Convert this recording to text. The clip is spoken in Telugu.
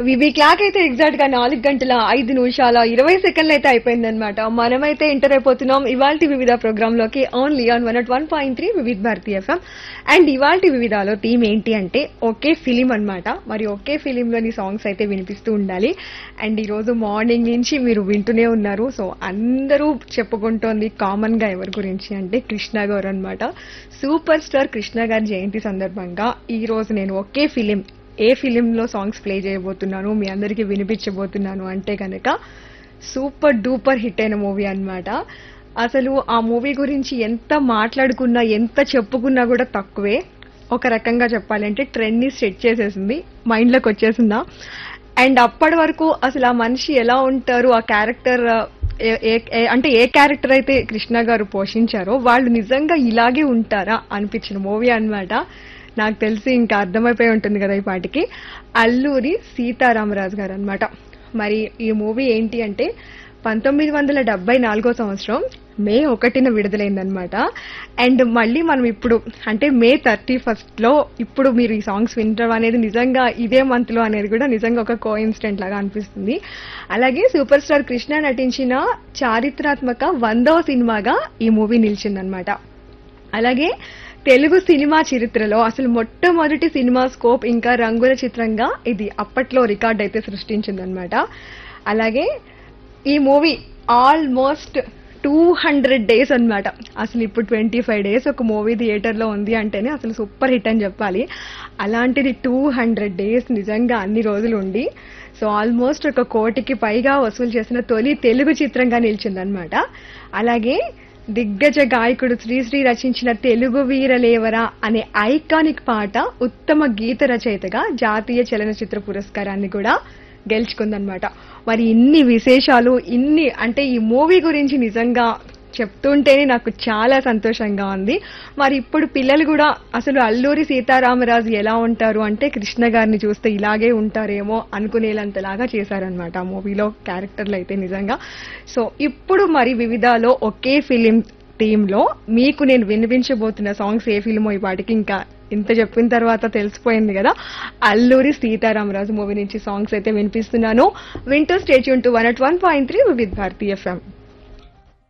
వివి క్లాక్ అయితే ఎగ్జాక్ట్ గా నాలుగు గంటల ఐదు నిమిషాల ఇరవై సెకండ్లు అయితే అయిపోయిందనమాట మనమైతే ఎంటర్ అయిపోతున్నాం ఇవాల్టి వివిధ ప్రోగ్రామ్ లోకి only on one one point three Vividh Bharati F M and ఇవాల్టి వివిధాలో థీమ్ ఏంటి అంటే ఒకే ఫిలిం అన్నమాట మరి ఒకే ఫిలిం లోని సాంగ్స్ అయితే వినిపిస్తూ ఉండాలి అండ్ ఈ రోజు మార్నింగ్ నుంచి మీరు వింటూనే ఉన్నారు సో అందరూ చెప్పుకుంటోంది కామన్ గా ఎవరి గురించి అంటే కృష్ణ గారు అన్నమాట సూపర్ స్టార్ కృష్ణ గారి జయంతి సందర్భంగా ఈ రోజు నేను ఒకే ఫిలిం ఏ ఫిలింలో సాంగ్స్ ప్లే చేయబోతున్నాను మీ అందరికీ వినిపించబోతున్నాను అంటే కనుక సూపర్ డూపర్ హిట్ అయిన మూవీ అన్నమాట అసలు ఆ మూవీ గురించి ఎంత మాట్లాడుకున్నా ఎంత చెప్పుకున్నా కూడా తక్కువే ఒక రకంగా చెప్పాలంటే ట్రెండ్ ని సెట్ చేసేసింది మైండ్లోకి వచ్చేసిందా అండ్ అప్పటి వరకు అసలు ఆ మనిషి ఎలా ఉంటారు ఆ క్యారెక్టర్ అంటే ఏ క్యారెక్టర్ అయితే కృష్ణ గారు పోషించారో వాళ్ళు నిజంగా ఇలాగే ఉంటారా అనిపించిన మూవీ అన్నమాట నాకు తెలిసి ఇంకా అర్థమైపోయి ఉంటుంది కదా ఈ పాటికి అల్లూరి సీతారామరాజు గారు అన్నమాట మరి ఈ మూవీ ఏంటి అంటే పంతొమ్మిది వందల డెబ్బై నాలుగో సంవత్సరం మే ఒకటిన విడుదలైందనమాట అండ్ మళ్ళీ మనం ఇప్పుడు అంటే మే థర్టీ ఫస్ట్ లో ఇప్పుడు మీరు ఈ సాంగ్స్ వినడం అనేది నిజంగా ఇదే మంత్ లో అనేది కూడా నిజంగా ఒక కో ఇన్సిడెంట్ లాగా అనిపిస్తుంది అలాగే సూపర్ స్టార్ కృష్ణ నటించిన చారిత్రాత్మక వందవ సినిమాగా ఈ మూవీ నిలిచిందనమాట అలాగే తెలుగు సినిమా చరిత్రలో అసలు మొట్టమొదటి సినిమా స్కోప్ ఇంకా రంగుల చిత్రంగా ఇది అప్పట్లో రికార్డ్ అయితే సృష్టించిందనమాట అలాగే ఈ movie almost two hundred days అన్నమాట అసలు ఇప్పుడు ట్వంటీ ఫైవ్ డేస్ ఒక మూవీ థియేటర్లో ఉంది అంటేనే అసలు సూపర్ హిట్ అని చెప్పాలి అలాంటిది టూ హండ్రెడ్ డేస్ నిజంగా అన్ని రోజులు ఉండి సో ఆల్మోస్ట్ ఒక కోటికి పైగా వసూలు చేసిన తొలి తెలుగు చిత్రంగా నిలిచిందనమాట అలాగే దిగ్గజ గాయకుడు శ్రీశ్రీ రచించిన తెలుగు వీరలేవరా అనే ఐకానిక్ పాట ఉత్తమ గీత రచయితగా జాతీయ చలనచిత్ర పురస్కారాన్ని కూడా గెలుచుకుందనమాట మరి ఇన్ని విశేషాలు ఇన్ని అంటే ఈ మూవీ గురించి నిజంగా చెప్తుంటేనే నాకు చాలా సంతోషంగా ఉంది మరి ఇప్పుడు పిల్లలు కూడా అసలు అల్లూరి సీతారామరాజు ఎలా ఉంటారు అంటే కృష్ణ గారిని చూస్తే ఇలాగే ఉంటారేమో అనుకునేలంతలాగా చేశారనమాట ఆ మూవీలో క్యారెక్టర్లు అయితే నిజంగా సో ఇప్పుడు మరి వివిధాలో ఒకే ఫిలిం థీమ్లో మీకు నేను వినిపించబోతున్న సాంగ్స్ ఏ ఫిల్మో ఈ పాటికి ఇంకా ఇంత చెప్పిన తర్వాత తెలిసిపోయింది కదా అల్లూరి సీతారామరాజు మూవీ నుంచి సాంగ్స్ అయితే వినిపిస్తున్నాను వింటూ stay tune to one at one point three with Bharati FM